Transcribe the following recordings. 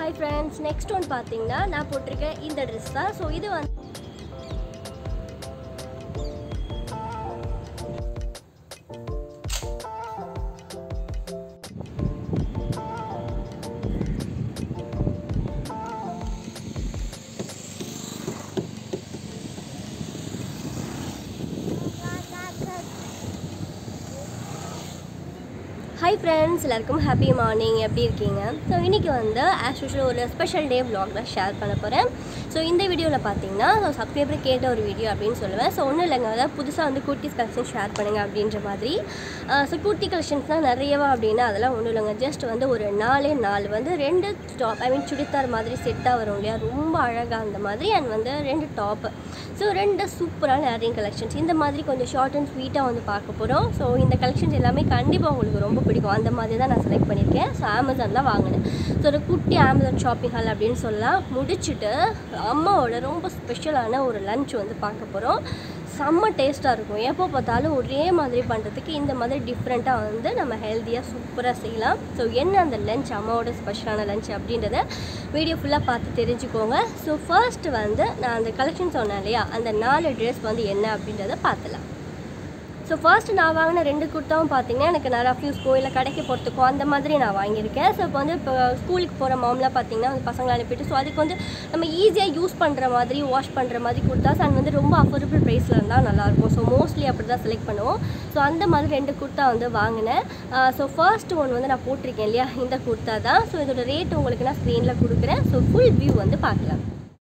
hi friends next one பார்த்தீங்கன்னா நான் போட்டிருக்க இந்த ட்ரெஸ் தான் ஸோ இது வந்து ஹாய் ஃப்ரெண்ட்ஸ் எல்லாருக்கும் ஹாப்பி மார்னிங் எப்படி இருக்கீங்க ஸோ இன்றைக்கி வந்து ஆஸ் யூஷுவல் ஒரு ஸ்பெஷல் டே vlog தான் ஷேர் பண்ண போகிறேன் ஸோ இந்த வீடியோவில் பார்த்தீங்கன்னா ஸோ சப்ஸ்கிரைபர் கேட்ட ஒரு வீடியோ அப்படின்னு சொல்லுவேன் ஸோ ஒன்றும் இல்லைங்க அதாவது புதுசாக வந்து குர்த்திஸ் கலெக்ஷன் ஷேர் பண்ணுங்கள் அப்படின்ற மாதிரி ஸோ குர்த்தி கலெக்ஷன்ஸ்னால் நிறையவா அப்படின்னா அதெல்லாம் ஒன்றும் இல்லைங்க ஜஸ்ட் வந்து ஒரு நாலே நாலு வந்து ரெண்டு டாப் ஐ மீன் சுடிதார் மாதிரி செட்டாக வரும் இல்லையா ரொம்ப அழகாக அந்த மாதிரி அண்ட் வந்து ரெண்டு டாப்பு ஸோ ரெண்டு சூப்பரான இயரிங் கலெக்ஷன்ஸ் இந்த மாதிரி கொஞ்சம் ஷார்ட் அண்ட் ஸ்வீட்டாக வந்து பார்க்க போகிறோம் ஸோ இந்த கலெக்ஷன்ஸ் எல்லாமே கண்டிப்பாக உங்களுக்கு ரொம்ப பிடிக்கும் அந்த மாதிரி தான் நான் செலக்ட் பண்ணியிருக்கேன் ஸோ அமேசானில் வாங்கினேன் ஸோ ஒரு குட்டி அமேசான் ஷாப்பிங் ஹால் அப்படின்னு சொல்லலாம் முடிச்சுட்டு அம்மாவோட ரொம்ப ஸ்பெஷலான ஒரு லஞ்ச் வந்து பார்க்க போகிறோம் செம்ம டேஸ்ட்டாக இருக்கும் எப்போ பார்த்தாலும் ஒரே மாதிரி பண்ணுறதுக்கு இந்த மாதிரி டிஃப்ரெண்ட்டாக வந்து நம்ம ஹெல்த்தியாக சூப்பராக செய்யலாம் ஸோ என்ன அந்த லஞ்ச் அம்மாவோட ஸ்பெஷலான லஞ்ச் அப்படின்றத வீடியோ ஃபுல்லாக பார்த்து தெரிஞ்சுக்கோங்க ஸோ ஃபர்ஸ்ட் வந்து நான் அந்த கலெக்ஷன் சொன்னேன் இல்லையா அந்த நாலு ட்ரெஸ் வந்து என்ன அப்படின்றத பார்த்துலாம் ஸோ ஃபர்ஸ்ட் நான் வாங்கின ரெண்டு குர்த்தாவும் பார்த்தீங்கன்னா எனக்கு நான் ரஃப்யூஸ்க்கோ இல்லை கடைக்கு போகிறதுக்கோ அந்த மாதிரி நான் வாங்கியிருக்கேன் ஸோ இப்போ வந்து இப்போ ஸ்கூலுக்கு போகிற மாம்லாம் பார்த்தீங்கன்னா வந்து பசங்களை அனுப்பிட்டு ஸோ அதுக்கு வந்து நம்ம ஈஸியாக யூஸ் பண்ணுற மாதிரி வாஷ் பண்ணுற மாதிரி குர்த்தாஸ் அண்ட் வந்து ரொம்ப அஃபோர்டபுள் ப்ரைஸில் இருந்தால் நல்லாயிருக்கும் ஸோ மோஸ்ட்லி அப்படி தான் செலக்ட் பண்ணுவோம் ஸோ அந்த மாதிரி ரெண்டு குர்த்தா வந்து வாங்கினேன் ஸோ ஃபர்ஸ்ட் ஒன் வந்து நான் போட்டிருக்கேன் இல்லையா இந்த குர்த்தா தான் ஸோ இதோட ரேட் உங்களுக்கு நான் ஸ்க்ரீனில் கொடுக்குறேன் ஸோ ஃபுல் வியூ வந்து பார்க்கலாம்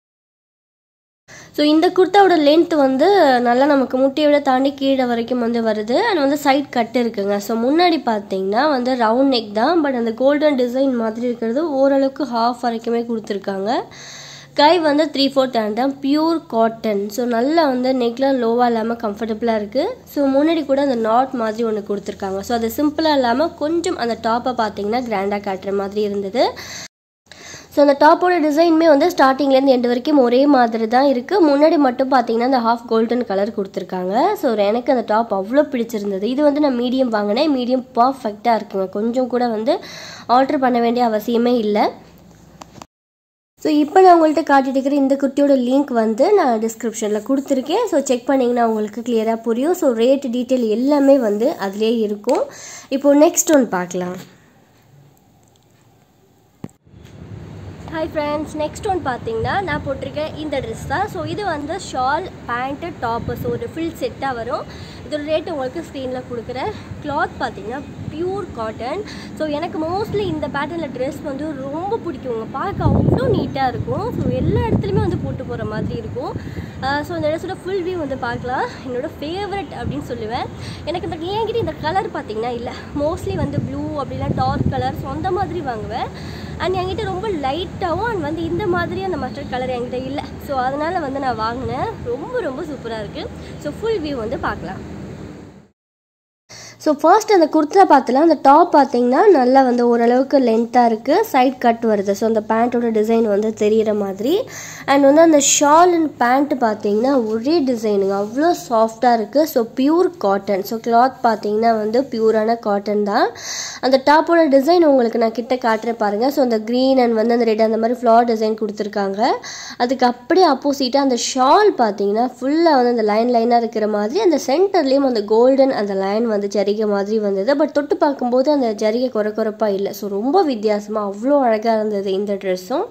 ஸோ இந்த குர்த்தாவோட லென்த் வந்து நல்லா நமக்கு முட்டியை விட தாண்டி கீழே வரைக்கும் வந்து வருது அண்ட் வந்து சைட் கட் இருக்குங்க ஸோ முன்னாடி பார்த்தீங்கன்னா வந்து ரவுண்ட் நெக் தான் பட் அந்த கோல்டன் டிசைன் மாதிரி இருக்கிறது ஓரளவுக்கு ஹாஃப் வரைக்குமே கொடுத்துருக்காங்க கை வந்து த்ரீ ஃபோர்த் ஹேண்ட் தான் பியூர் காட்டன் ஸோ நல்லா வந்து நெக்லாம் லோவாக இல்லாமல் கம்ஃபர்டபுளாக இருக்குது ஸோ முன்னாடி கூட அந்த நாட் மாதிரி ஒன்று கொடுத்துருக்காங்க ஸோ அது சிம்பிளாக இல்லாமல் கொஞ்சம் அந்த டாப்பை பார்த்தீங்கன்னா கிராண்டாக காட்டுற மாதிரி இருந்தது ஸோ அந்த டாப்போட டிசைனுமே வந்து ஸ்டார்டிங்லேருந்து எண்டு வரைக்கும் ஒரே மாதிரி தான் இருக்குது முன்னாடி மட்டும் பார்த்தீங்கன்னா அந்த ஹாஃப் கோல்டன் கலர் கொடுத்துருக்காங்க ஸோ எனக்கு அந்த டாப் அவ்வளோ பிடிச்சிருந்தது இது வந்து நான் மீடியம் வாங்கினேன் மீடியம் பர்ஃபெக்டாக இருக்குங்க கொஞ்சம் கூட வந்து ஆல்ட்ரு பண்ண வேண்டிய அவசியமே இல்லை ஸோ இப்போ நான் உங்கள்கிட்ட காட்டிட்டு இருக்கிற இந்த குட்டியோட லிங்க் வந்து நான் டிஸ்கிரிப்ஷனில் கொடுத்துருக்கேன் ஸோ செக் பண்ணிங்கன்னா உங்களுக்கு கிளியராக புரியும் ஸோ ரேட் டீட்டெயில் எல்லாமே வந்து அதிலே இருக்கும் இப்போது நெக்ஸ்ட் ஒன் பார்க்கலாம் ஹாய் ஃப்ரெண்ட்ஸ் நெக்ஸ்ட் ஒன் பார்த்தீங்கன்னா நான் போட்டிருக்க இந்த ட்ரெஸ் தான் ஸோ இது வந்து ஷால் பேண்ட்டு டாப்பு ஸோ ஒரு ஃபுல் செட்டாக வரும் இதோட ரேட் உங்களுக்கு ஸ்க்ரீனில் கொடுக்குறேன் கிளாத் பார்த்தீங்கன்னா பியூர் காட்டன் ஸோ எனக்கு மோஸ்ட்லி இந்த பேட்டர்னில் ட்ரெஸ் வந்து ரொம்ப பிடிக்குங்க பார்க்க அவ்வளோ நீட்டாக இருக்கும் ஸோ எல்லா இடத்துலையுமே வந்து போட்டு போகிற மாதிரி இருக்கும் ஸோ இந்த ட்ரெஸ்ஸோட ஃபுல் வியூ வந்து பார்க்கலாம் என்னோடய ஃபேவரட் அப்படின்னு சொல்லுவேன் எனக்கு இந்த என்கிட்ட இந்த கலர் பார்த்தீங்கன்னா இல்லை மோஸ்ட்லி வந்து ப்ளூ அப்படின்னா டார்க் கலர் ஸோ அந்த மாதிரி வாங்குவேன் அண்ட் என்கிட்ட ரொம்ப லைட்டாகவும் அண்ட் வந்து இந்த மாதிரி அந்த மஸ்டர்ட் கலர் என்கிட்ட இல்லை ஸோ அதனால் வந்து நான் வாங்கினேன் ரொம்ப ரொம்ப சூப்பராக இருக்குது ஸோ ஃபுல் வியூ வந்து பார்க்கலாம் ஸோ ஃபர்ஸ்ட் அந்த குர்த்தா பார்த்துலாம் அந்த டாப் பார்த்தீங்கன்னா நல்லா வந்து ஓரளவுக்கு லென்த்தாக இருக்குது சைட் கட் வருது ஸோ அந்த பேண்ட்டோட டிசைன் வந்து தெரிகிற மாதிரி அண்ட் வந்து அந்த ஷால் அண்ட் பேண்ட்டு பார்த்தீங்கன்னா ஒரே டிசைனுங்க அவ்வளோ சாஃப்டாக இருக்குது so pure cotton so cloth பார்த்தீங்கன்னா வந்து பியூரான காட்டன் தான் அந்த டாப்போட டிசைன் உங்களுக்கு நான் கிட்ட காட்டுறேன் பாருங்கள் ஸோ அந்த க்ரீன் அண்ட் வந்து அந்த ரெட் அந்த மாதிரி ஃப்ளார் டிசைன் கொடுத்துருக்காங்க அதுக்கு அப்படியே அப்போசிட்டாக அந்த ஷால் பார்த்தீங்கன்னா ஃபுல்லாக வந்து அந்த லைன் லைனாக இருக்கிற மாதிரி அந்த சென்டர்லேயும் அந்த கோல்டன் அந்த லைன் வந்து ஜரிகை மாதிரி வந்தது பட் தொட்டு பார்க்கும்போது அந்த ஜரிகை குறை குறைப்பாக இல்லை ஸோ ரொம்ப வித்தியாசமாக அவ்வளோ அழகாக இருந்தது இந்த ட்ரெஸ்ஸும்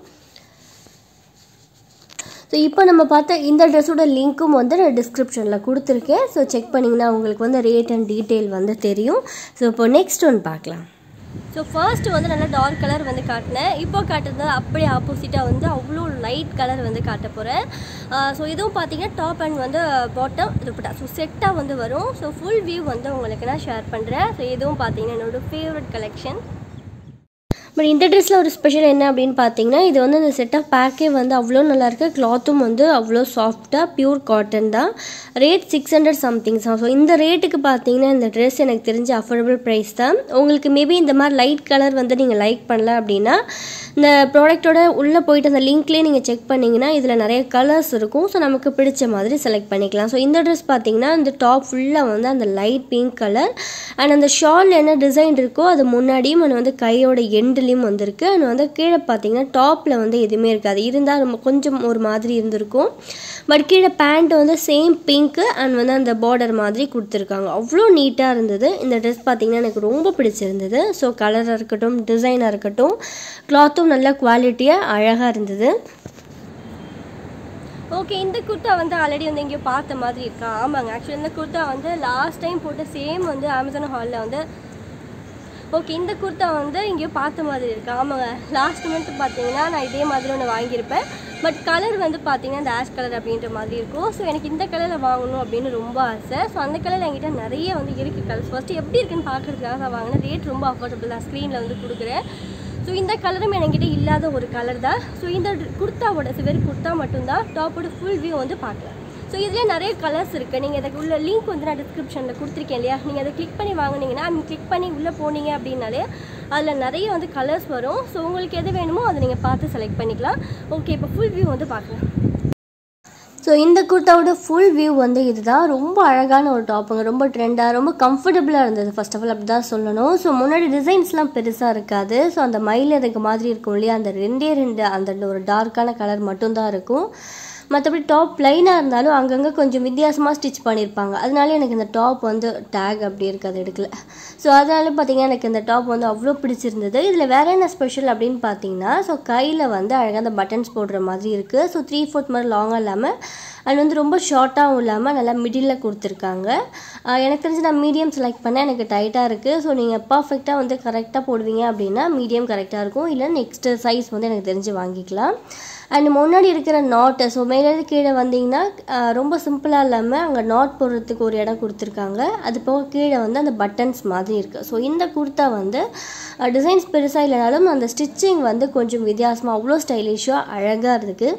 ஸோ இப்போ நம்ம பார்த்த இந்த ட்ரெஸ்ஸோட லிங்க்கும் வந்து நான் டிஸ்கிரிப்ஷனில் கொடுத்துருக்கேன் ஸோ செக் பண்ணிங்கன்னா உங்களுக்கு வந்து ரேட் அண்ட் டீட்டெயில் வந்து தெரியும் ஸோ இப்போ நெக்ஸ்ட் ஒன் பார்க்கலாம் ஸோ ஃபர்ஸ்ட் வந்து நல்லா டார்க் கலர் வந்து காட்டினேன் இப்போ காட்டுறது அப்படியே ஆப்போசிட்டாக வந்து அவ்வளோ லைட் கலர் வந்து காட்ட போகிறேன் ஸோ இதுவும் பார்த்தீங்கன்னா டாப் அண்ட் வந்து பாட்டம் துப்பட்டா ஸோ செட்டாக வந்து வரும் ஸோ ஃபுல் வியூ வந்து உங்களுக்கு நான் ஷேர் பண்ணுறேன் ஸோ இதுவும் பார்த்தீங்கன்னா என்னோடய ஃபேவரட் கலெக்ஷன் பட் இந்த ட்ரெஸ்ஸில் ஒரு ஸ்பெஷல் என்ன அப்படின்னு பார்த்தீங்கன்னா இது வந்து அந்த செட் ஆஃப் பேக்கே வந்து அவ்வளோ நல்லாயிருக்கு கிளாத்தும் வந்து அவ்வளோ சாஃப்டாக பியூர் காட்டன் தான் ரேட் சிக்ஸ் ஹண்ட்ரட் சம்திங் தான் ஸோ இந்த ரேட்டுக்கு பார்த்தீங்கன்னா இந்த ட்ரெஸ் எனக்கு தெரிஞ்ச அஃபோர்டபுள் ப்ரைஸ் தான் உங்களுக்கு மேபி இந்த மாதிரி லைட் கலர் வந்து நீங்கள் லைக் பண்ணல அப்படின்னா இந்த ப்ராடக்ட்டோட உள்ளே போயிட்டு அந்த லிங்க்லேயே நீங்கள் செக் பண்ணிங்கன்னா இதில் நிறைய கலர்ஸ் இருக்கும் ஸோ நமக்கு பிடிச்ச மாதிரி செலக்ட் பண்ணிக்கலாம் ஸோ இந்த ட்ரெஸ் பார்த்தீங்கன்னா இந்த டாப் ஃபுல்லாக வந்து அந்த லைட் பிங்க் கலர் அண்ட் அந்த ஷால் என்ன டிசைன் இருக்கோ அது முன்னாடியும் அது வந்து கையோட எண்டில் மிடில்லையும் வந்திருக்கு அண்ட் வந்து கீழே பார்த்தீங்கன்னா டாப்பில் வந்து எதுவுமே இருக்காது இருந்தால் ரொம்ப கொஞ்சம் ஒரு மாதிரி இருந்திருக்கும் பட் கீழே பேண்ட் வந்து சேம் பிங்க்கு அண்ட் வந்து அந்த பார்டர் மாதிரி கொடுத்துருக்காங்க அவ்வளோ நீட்டாக இருந்தது இந்த ட்ரெஸ் பார்த்தீங்கன்னா எனக்கு ரொம்ப பிடிச்சிருந்தது ஸோ கலராக இருக்கட்டும் டிசைனாக இருக்கட்டும் கிளாத்தும் நல்ல குவாலிட்டியாக அழகாக இருந்தது ஓகே இந்த குர்த்தா வந்து ஆல்ரெடி வந்து எங்கேயோ பார்த்த மாதிரி இருக்கா ஆமாங்க ஆக்சுவலி இந்த குர்த்தா வந்து லாஸ்ட் டைம் போட்ட சேம் வந்து அமேசான் ஹாலில் வந்து ஓகே இந்த குர்த்தா வந்து எங்கேயோ பார்த்த மாதிரி இருக்கு ஆமாங்க லாஸ்ட் மந்த் பார்த்தீங்கன்னா நான் இதே மாதிரி ஒன்று வாங்கியிருப்பேன் பட் கலர் வந்து பார்த்தீங்கன்னா இந்த ஆஷ் கலர் அப்படின்ற மாதிரி இருக்கும் ஸோ எனக்கு இந்த கலரில் வாங்கணும் அப்படின்னு ரொம்ப ஆசை ஸோ அந்த கலர் என்கிட்ட நிறைய வந்து இருக்குது கலர்ஸ் ஃபஸ்ட்டு எப்படி இருக்குன்னு பார்க்குறதுக்காக நான் வாங்கினேன் ரேட் ரொம்ப அஃபோர்டபுள் தான் ஸ்க்ரீனில் வந்து கொடுக்குறேன் ஸோ இந்த கலரும் என்கிட்ட இல்லாத ஒரு கலர் தான் ஸோ இந்த குர்த்தாவோட வெறும் குர்த்தா மட்டும்தான் டாப்போட ஃபுல் வியூ வந்து பார்க்கலாம் ஸோ இதுலேயே நிறைய கலர்ஸ் இருக்குது நீங்கள் இதுக்கு உள்ள லிங்க் வந்து நான் டிஸ்கிரிப்ஷனில் கொடுத்துருக்கேன் இல்லையா நீங்கள் அதை கிளிக் பண்ணி வாங்குனீங்கன்னா நீங்கள் கிளிக் பண்ணி உள்ளே போனீங்க அப்படின்னாலே அதில் நிறைய வந்து கலர்ஸ் வரும் ஸோ உங்களுக்கு எது வேணுமோ அதை நீங்கள் பார்த்து செலக்ட் பண்ணிக்கலாம் ஓகே இப்போ ஃபுல் வியூ வந்து பார்க்கலாம் ஸோ இந்த குர்த்தாவோட ஃபுல் வியூ வந்து இதுதான் ரொம்ப அழகான ஒரு டாப்புங்க ரொம்ப ட்ரெண்டாக ரொம்ப கம்ஃபர்டபுளாக இருந்தது ஃபர்ஸ்ட் ஆஃப் ஆல் அப்படி தான் சொல்லணும் ஸோ முன்னாடி டிசைன்ஸ்லாம் பெருசாக இருக்காது ஸோ அந்த மயில் எனக்கு மாதிரி இருக்கும் இல்லையா அந்த ரெண்டே ரெண்டு அந்த ஒரு டார்க்கான கலர் மட்டும்தான் இருக்கும் மற்றபடி டாப் ப்ளைனாக இருந்தாலும் அங்கங்கே கொஞ்சம் வித்தியாசமாக ஸ்டிச் பண்ணியிருப்பாங்க அதனால எனக்கு இந்த டாப் வந்து டேக் அப்படி இருக்காது எடுக்கல ஸோ அதனால பார்த்தீங்கன்னா எனக்கு இந்த டாப் வந்து அவ்வளோ பிடிச்சிருந்தது இதில் வேற என்ன ஸ்பெஷல் அப்படின்னு பார்த்தீங்கன்னா ஸோ கையில் வந்து அழகாக அந்த பட்டன்ஸ் போடுற மாதிரி இருக்குது ஸோ த்ரீ ஃபோர்த் மாதிரி லாங்காக இல்லாமல் அண்ட் வந்து ரொம்ப ஷார்ட்டாகவும் இல்லாமல் நல்லா மிடில் கொடுத்துருக்காங்க ஆஹ் எனக்கு தெரிஞ்சு நான் மீடியம் செலக்ட் பண்ணேன் எனக்கு டைட்டாக இருக்குது ஸோ நீங்கள் பர்ஃபெக்டாக வந்து கரெக்டாக போடுவீங்க அப்படின்னா மீடியம் கரெக்டாக இருக்கும் இல்லை நெக்ஸ்ட்டு சைஸ் வந்து எனக்கு தெரிஞ்சு வாங்கிக்கலாம் அண்ட் முன்னாடி இருக்கிற நாட்டு ஸோ மேலேருந்து கீழே வந்தீங்கன்னா ஆஹ் ரொம்ப சிம்பிளாக இல்லாமல் அங்கே நாட் போடுறதுக்கு ஒரு இடம் கொடுத்துருக்காங்க அது போக கீழே வந்து அந்த பட்டன்ஸ் மாதிரி இருக்குது ஸோ இந்த குர்த்தா வந்து டிசைன்ஸ் பெருசாக இல்லைனாலும் அந்த ஸ்டிச்சிங் வந்து கொஞ்சம் வித்தியாசமாக அவ்வளோ ஸ்டைலிஷாக அழகாக இருக்குது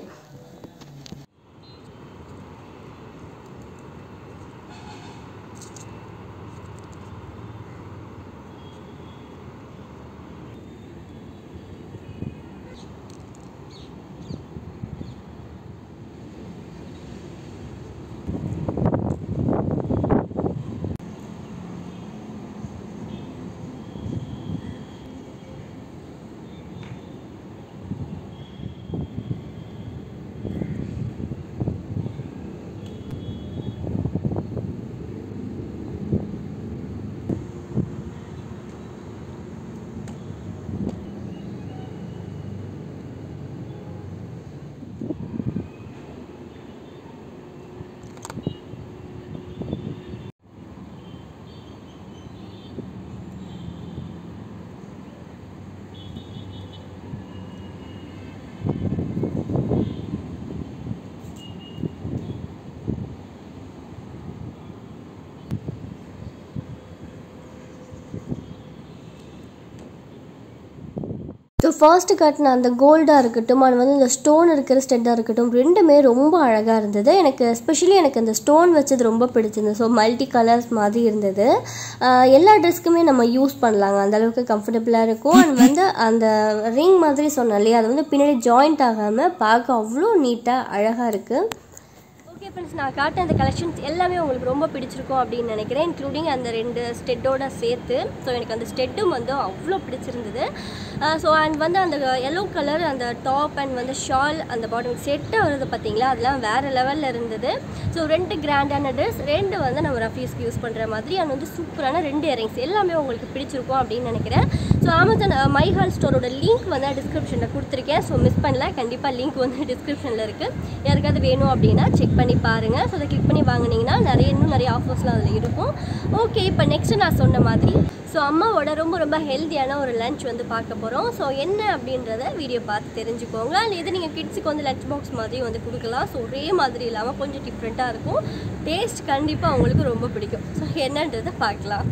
ஸோ ஃபர்ஸ்ட் கட்டின அந்த கோல்டாக இருக்கட்டும் அது வந்து இந்த ஸ்டோன் இருக்கிற ஸ்டெட்டாக இருக்கட்டும் ரெண்டுமே ரொம்ப அழகாக இருந்தது எனக்கு எஸ்பெஷலி எனக்கு அந்த ஸ்டோன் வச்சது ரொம்ப பிடிச்சிருந்தது ஸோ மல்டி கலர்ஸ் மாதிரி இருந்தது ஆஹ் எல்லா ட்ரெஸ்க்குமே நம்ம யூஸ் பண்ணலாங்க அந்த அளவுக்கு கம்ஃபர்டபுளாக இருக்கும் அண்ட் வந்து அந்த ரிங் மாதிரி சொன்னேன் இல்லையா அது வந்து பின்னாடி ஜாயிண்ட் ஆகாமல் பார்க்க அவ்வளோ நீட்டாக அழகாக இருக்குது ஓகே ஃப்ரெண்ட்ஸ் நான் காட்டின அந்த கலெக்ஷன்ஸ் எல்லாமே உங்களுக்கு ரொம்ப பிடிச்சிருக்கும் அப்படின்னு நினைக்கிறேன் இன்க்ளூடிங் அந்த ரெண்டு ஸ்டெட்டோட சேர்த்து ஸோ எனக்கு அந்த ஸ்டெட்டும் வந்து அவ்வளோ பிடிச்சிருந்தது ஸோ அண்ட் வந்து அந்த எல்லோ கலர் அந்த டாப் அண்ட் வந்து ஷால் அந்த பாட்டம் செட்டாக வருது பார்த்தீங்களா அதெல்லாம் வேறு லெவலில் இருந்தது ஸோ ரெண்டு கிராண்டான ட்ரெஸ் ரெண்டு வந்து நம்ம ரஃபீஸ்க்கு யூஸ் பண்ணுற மாதிரி அண்ட் வந்து சூப்பரான ரெண்டு இயரிங்ஸ் எல்லாமே உங்களுக்கு பிடிச்சிருக்கும் அப்படின்னு நினைக்கிறேன் ஸோ அமேசான் மைஹால் ஸ்டோரோட லிங்க் வந்து டிஸ்கிரிப்ஷனில் கொடுத்துருக்கேன் ஸோ மிஸ் பண்ணல கண்டிப்பாக லிங்க் வந்து டிஸ்கிரிப்ஷனில் இருக்குது யாருக்காவது வேணும் அப்படின்னா செக் பண்ணி பாருங்கள் ஸோ அதை கிளிக் பண்ணி வாங்குனீங்கன்னா நிறைய இன்னும் நிறைய ஆஃபர்ஸ்லாம் அதில் இருக்கும் ஓகே இப்போ நெக்ஸ்ட் நான் சொன்ன மாதிரி ஸோ அம்மாவோட ரொம்ப ரொம்ப ஹெல்த்தியான ஒரு லஞ்ச் வந்து பார்க்க போகிறோம் ஸோ என்ன அப்படின்றத வீடியோ பார்த்து தெரிஞ்சுக்கோங்க அண்ட் இது நீங்கள் கிட்ஸுக்கு வந்து லஞ்ச் பாக்ஸ் மாதிரி வந்து கொடுக்கலாம் ஸோ ஒரே மாதிரி இல்லாமல் கொஞ்சம் டிஃப்ரெண்ட்டாக இருக்கும் டேஸ்ட் கண்டிப்பாக உங்களுக்கு ரொம்ப பிடிக்கும் ஸோ என்னன்றதை பார்க்கலாம்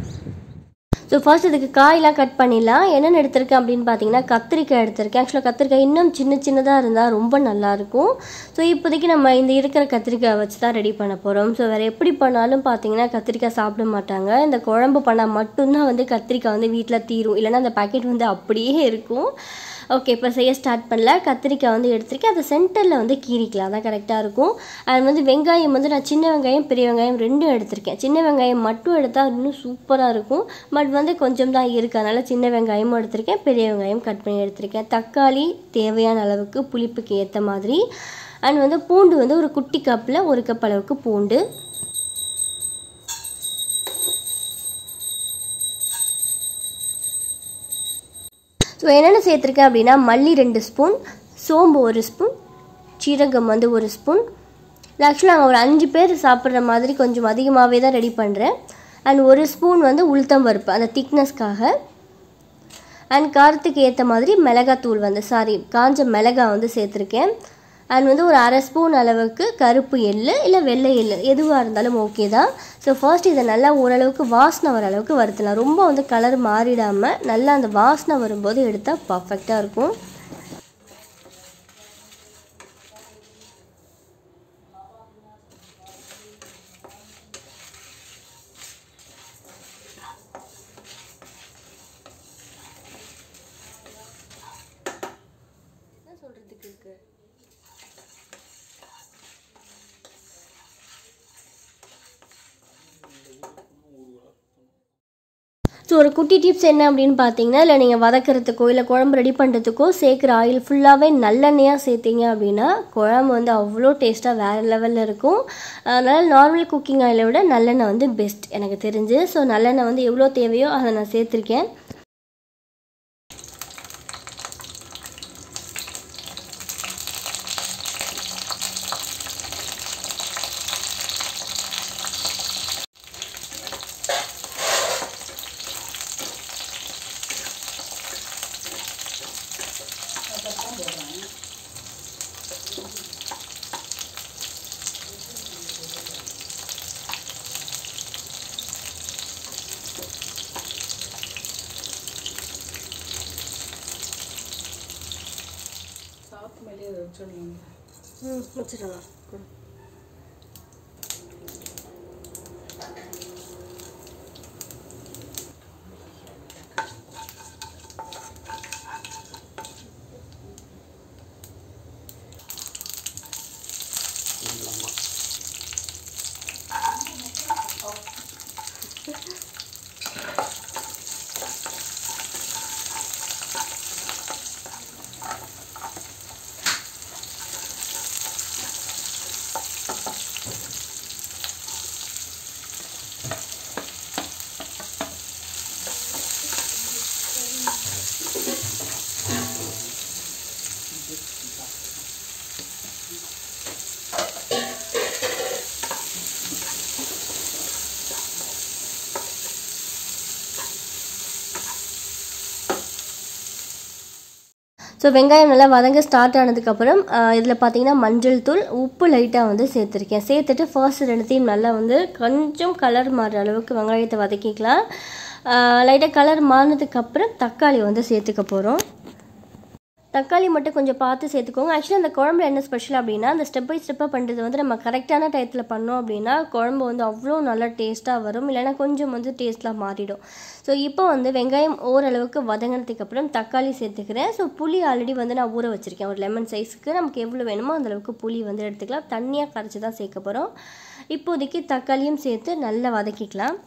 ஸோ ஃபர்ஸ்ட் இதுக்கு காயெலாம் கட் பண்ணிடலாம் என்னென்ன எடுத்திருக்கேன் அப்படின்னு பார்த்தீங்கன்னா கத்திரிக்காய் எடுத்திருக்கேன் ஆக்சுவலாக கத்திரிக்காய் இன்னும் சின்ன சின்னதாக இருந்தால் ரொம்ப நல்லாயிருக்கும் ஸோ இப்போதைக்கு நம்ம இந்த இருக்கிற கத்திரிக்காய் வச்சு தான் ரெடி பண்ண போகிறோம் ஸோ வேறு எப்படி பண்ணாலும் பார்த்தீங்கன்னா கத்திரிக்காய் சாப்பிட மாட்டாங்க இந்த குழம்பு பண்ணால் மட்டும்தான் வந்து கத்திரிக்காய் வந்து வீட்டில் தீரும் இல்லைன்னா அந்த பாக்கெட் வந்து அப்படியே இருக்கும் ஓகே இப்போ செய்ய ஸ்டார்ட் பண்ணல கத்திரிக்காய் வந்து எடுத்திருக்கேன் அது சென்டரில் வந்து கீறிக்கலாம் அதான் கரெக்டாக இருக்கும் அது வந்து வெங்காயம் வந்து நான் சின்ன வெங்காயம் பெரிய வெங்காயம் ரெண்டும் எடுத்திருக்கேன் சின்ன வெங்காயம் மட்டும் எடுத்தால் இன்னும் சூப்பராக இருக்கும் பட் வந்து கொஞ்சம் தான் இருக்குது அதனால் சின்ன வெங்காயமும் எடுத்திருக்கேன் பெரிய வெங்காயம் கட் பண்ணி எடுத்திருக்கேன் தக்காளி தேவையான அளவுக்கு புளிப்புக்கு ஏற்ற மாதிரி அண்ட் வந்து பூண்டு வந்து ஒரு குட்டி கப்பில் ஒரு கப் அளவுக்கு பூண்டு ஸோ என்னென்ன சேர்த்துருக்கேன் அப்படின்னா மல்லி ரெண்டு ஸ்பூன் சோம்பு ஒரு ஸ்பூன் சீரகம் வந்து ஒரு ஸ்பூன் ஆக்சுவலாக நாங்கள் ஒரு அஞ்சு பேர் சாப்பிட்ற மாதிரி கொஞ்சம் அதிகமாகவே தான் ரெடி பண்ணுறேன் அண்ட் ஒரு ஸ்பூன் வந்து உளுத்தம் பருப்பு அந்த திக்னஸ்க்காக அண்ட் காரத்துக்கு ஏற்ற மாதிரி மிளகாத்தூள் வந்து சாரி காஞ்ச மிளகா வந்து சேர்த்துருக்கேன் அண்ட் வந்து ஒரு அரை ஸ்பூன் அளவுக்கு கருப்பு எள்ளு இல்லை வெள்ளை எள்ளு எதுவாக இருந்தாலும் ஓகே தான் ஸோ ஃபர்ஸ்ட் இதை நல்லா ஓரளவுக்கு வாசனை வர அளவுக்கு வறுத்தலாம் ரொம்ப வந்து கலர் மாறிடாமல் நல்லா அந்த வாசனை வரும்போது எடுத்தால் பர்ஃபெக்டாக இருக்கும் என்ன சொல்கிறதுக்கு இருக்குது ஸோ ஒரு குட்டி டிப்ஸ் என்ன அப்படின்னு பார்த்தீங்கன்னா இல்லை நீங்கள் வதக்கிறதுக்கோ இல்லை குழம்பு ரெடி பண்ணுறதுக்கோ சேர்க்குற ஆயில் ஃபுல்லாகவே நல்லெண்ணெயாக சேர்த்தீங்க அப்படின்னா குழம்பு வந்து அவ்வளோ டேஸ்ட்டாக வேறு லெவலில் இருக்கும் அதனால் நார்மல் குக்கிங் ஆயிலை விட நல்லெண்ணெய் வந்து பெஸ்ட் எனக்கு தெரிஞ்சு ஸோ நல்லெண்ணெய் வந்து எவ்வளோ தேவையோ அதை நான் சேர்த்துருக்கேன் சாப்பிட்டு மேலேயே அதை வச்சுடுங்க ம் வச்சுருங்க ஸோ வெங்காயம் நல்லா வதங்க ஸ்டார்ட் ஆனதுக்கப்புறம் இதில் பார்த்தீங்கன்னா மஞ்சள் தூள் உப்பு லைட்டாக வந்து சேர்த்துருக்கேன் சேர்த்துட்டு ஃபர்ஸ்ட் ரெண்டுத்தையும் நல்லா வந்து கொஞ்சம் கலர் மாறுற அளவுக்கு வெங்காயத்தை வதக்கிக்கலாம் லைட்டாக கலர் மாறினதுக்கப்புறம் தக்காளி வந்து சேர்த்துக்க போகிறோம் தக்காளி மட்டும் கொஞ்சம் பார்த்து சேர்த்துக்கோங்க ஆக்சுவலி அந்த குழம்புல என்ன ஸ்பெஷல் அப்படின்னா அந்த ஸ்டெப் பை ஸ்டெப்பாக பண்ணுறது வந்து நம்ம கரெக்டான டயத்தில் பண்ணோம் அப்படின்னா குழம்பு வந்து அவ்வளோ நல்லா டேஸ்ட்டாக வரும் இல்லைன்னா கொஞ்சம் வந்து டேஸ்ட்லாம் மாறிடும் ஸோ இப்போ வந்து வெங்காயம் ஓரளவுக்கு வதங்கினதுக்கு அப்புறம் தக்காளி சேர்த்துக்கிறேன் ஸோ புளி ஆல்ரெடி வந்து நான் ஊற வச்சுருக்கேன் ஒரு லெமன் சைஸுக்கு நமக்கு எவ்வளோ வேணுமோ அந்த அளவுக்கு புளி வந்து எடுத்துக்கலாம் தண்ணியாக கரைச்சி தான் சேர்க்க போகிறோம் இப்போதைக்கு தக்காளியும் சேர்த்து நல்லா வதக்கிக்கலாம்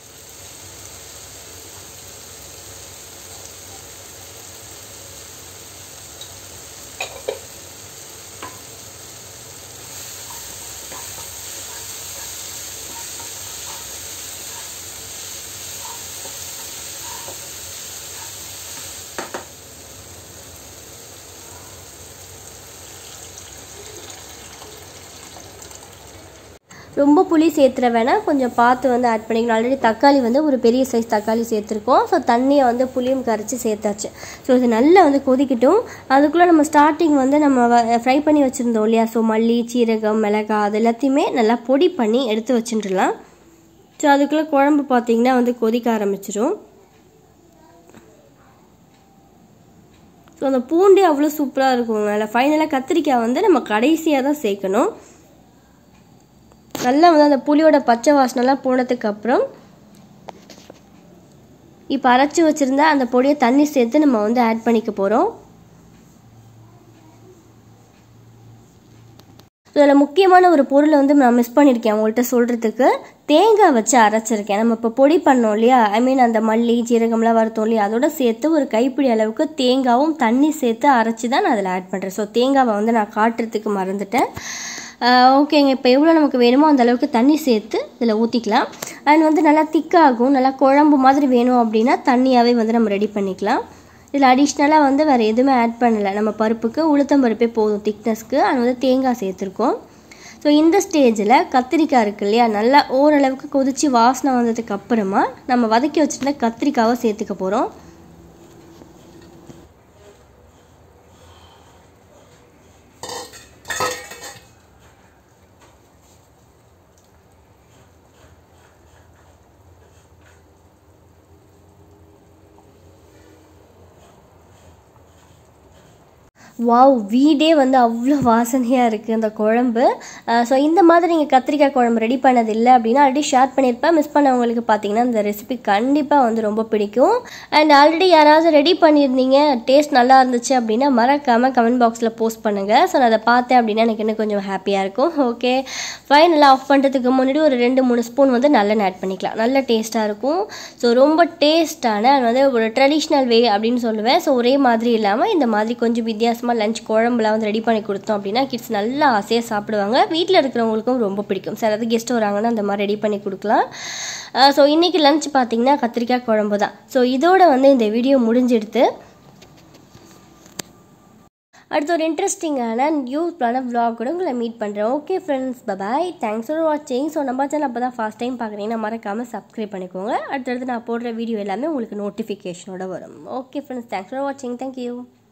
ரொம்ப புளி சேர்த்துற வேணாம் கொஞ்சம் பார்த்து வந்து ஆட் பண்ணிக்கணும் ஆல்ரெடி தக்காளி வந்து ஒரு பெரிய சைஸ் தக்காளி சேர்த்துருக்கோம் ஸோ தண்ணியை வந்து புளியும் கரைச்சி சேர்த்தாச்சு ஸோ இது நல்லா வந்து கொதிக்கட்டும் அதுக்குள்ளே நம்ம ஸ்டார்டிங் வந்து நம்ம ஃப்ரை பண்ணி வச்சுருந்தோம் இல்லையா ஸோ மல்லி சீரகம் மிளகாய் அது எல்லாத்தையுமே நல்லா பொடி பண்ணி எடுத்து வச்சுட்டுலாம் ஸோ அதுக்குள்ளே குழம்பு பார்த்தீங்கன்னா வந்து கொதிக்க ஆரம்பிச்சிடும் ஸோ அந்த பூண்டே அவ்வளோ சூப்பராக இருக்குங்க அதில் ஃபைனலாக கத்திரிக்காய் வந்து நம்ம கடைசியாக தான் சேர்க்கணும் நல்லா வந்து அந்த புளியோட பச்சை வாசனைலாம் போனதுக்கப்புறம் இப்போ அரைச்சி வச்சுருந்தா அந்த பொடியை தண்ணி சேர்த்து நம்ம வந்து ஆட் பண்ணிக்க போகிறோம் இதில் முக்கியமான ஒரு பொருளை வந்து நான் மிஸ் பண்ணியிருக்கேன் உங்கள்கிட்ட சொல்கிறதுக்கு தேங்காய் வச்சு அரைச்சிருக்கேன் நம்ம இப்போ பொடி பண்ணோம் இல்லையா ஐ மீன் அந்த மல்லி ஜீரகம்லாம் வறுத்தோம் இல்லையா அதோட சேர்த்து ஒரு கைப்பிடி அளவுக்கு தேங்காவும் தண்ணி சேர்த்து அரைச்சி தான் நான் அதில் ஆட் பண்ணுறேன் ஸோ தேங்காவை வந்து நான் காட்டுறதுக்கு மறந்துட்டேன் ஓகேங்க இப்போ எவ்வளோ நமக்கு வேணுமோ அந்த அளவுக்கு தண்ணி சேர்த்து இதில் ஊற்றிக்கலாம் அண்ட் வந்து நல்லா திக்காகும் நல்லா குழம்பு மாதிரி வேணும் அப்படின்னா தண்ணியாகவே வந்து நம்ம ரெடி பண்ணிக்கலாம் இதில் அடிஷ்னலாக வந்து வேறு எதுவுமே ஆட் பண்ணலை நம்ம பருப்புக்கு உளுத்தம் பருப்பே போதும் திக்னஸ்க்கு அது வந்து தேங்காய் சேர்த்துருக்கோம் ஸோ இந்த ஸ்டேஜில் கத்திரிக்காய் இருக்கு இல்லையா நல்லா ஓரளவுக்கு கொதித்து வாசனை வந்ததுக்கு அப்புறமா நம்ம வதக்கி வச்சுருந்த கத்திரிக்காவை சேர்த்துக்க போகிறோம் வாவ் வீடே வந்து அவ்வளோ வாசனையாக இருக்குது அந்த குழம்பு ஸோ இந்த மாதிரி நீங்கள் கத்திரிக்காய் குழம்பு ரெடி பண்ணது இல்லை அப்படின்னா ஆல்ரெடி ஷேர் பண்ணியிருப்பேன் மிஸ் பண்ணவங்களுக்கு பார்த்தீங்கன்னா இந்த ரெசிபி கண்டிப்பாக வந்து ரொம்ப பிடிக்கும் அண்ட் ஆல்ரெடி யாராவது ரெடி பண்ணியிருந்தீங்க டேஸ்ட் நல்லா இருந்துச்சு அப்படின்னா மறக்காமல் கமெண்ட் பாக்ஸில் போஸ்ட் பண்ணுங்கள் ஸோ நான் அதை பார்த்தேன் அப்படின்னா எனக்கு இன்னும் கொஞ்சம் ஹாப்பியாக இருக்கும் ஓகே ஃபைனலாக ஆஃப் பண்ணுறதுக்கு முன்னாடி ஒரு ரெண்டு மூணு ஸ்பூன் வந்து நல்லெண்ணெய் ஆட் பண்ணிக்கலாம் நல்ல டேஸ்ட்டாக இருக்கும் ஸோ ரொம்ப டேஸ்ட்டான அது வந்து ஒரு ட்ரெடிஷ்னல் வே அப்படின்னு சொல்லுவேன் ஸோ ஒரே மாதிரி இல்லாமல் இந்த மாதிரி கொஞ்சம் வித்தியாசமாக லஞ்ச் குழம்புலாம் வந்து ரெடி பண்ணி கொடுத்தோம் அப்படின்னா கிட்ஸ் நல்லா ஆசையாக சாப்பிடுவாங்க வீட்டில் இருக்கிறவங்களுக்கும் ரொம்ப பிடிக்கும் சார் அது கெஸ்ட் வராங்கன்னா அந்த மாதிரி ரெடி பண்ணி கொடுக்கலாம் ஸோ இன்றைக்கி லஞ்ச் பார்த்தீங்கன்னா கத்திரிக்காய் குழம்பு தான் ஸோ இதோட வந்து இந்த வீடியோ முடிஞ்சிடுது அடுத்து ஒரு இன்ட்ரெஸ்டிங்கான நியூஸ்லான vlog கூட உங்களை மீட் பண்ணுறேன் okay friends bye bye thanks for வாட்சிங் ஸோ நம்ம சேனல் அப்போ தான் ஃபஸ்ட் டைம் பார்க்குறீங்கன்னா மறக்காமல் சப்ஸ்கிரைப் பண்ணிக்கோங்க அடுத்தடுத்து நான் போடுற வீடியோ எல்லாமே உங்களுக்கு நோட்டிஃபிகேஷனோட வரும் ஓகே ஃப்ரெண்ட்ஸ் தேங்க்ஸ் ஃபார் வாட்சிங் தேங்க்யூ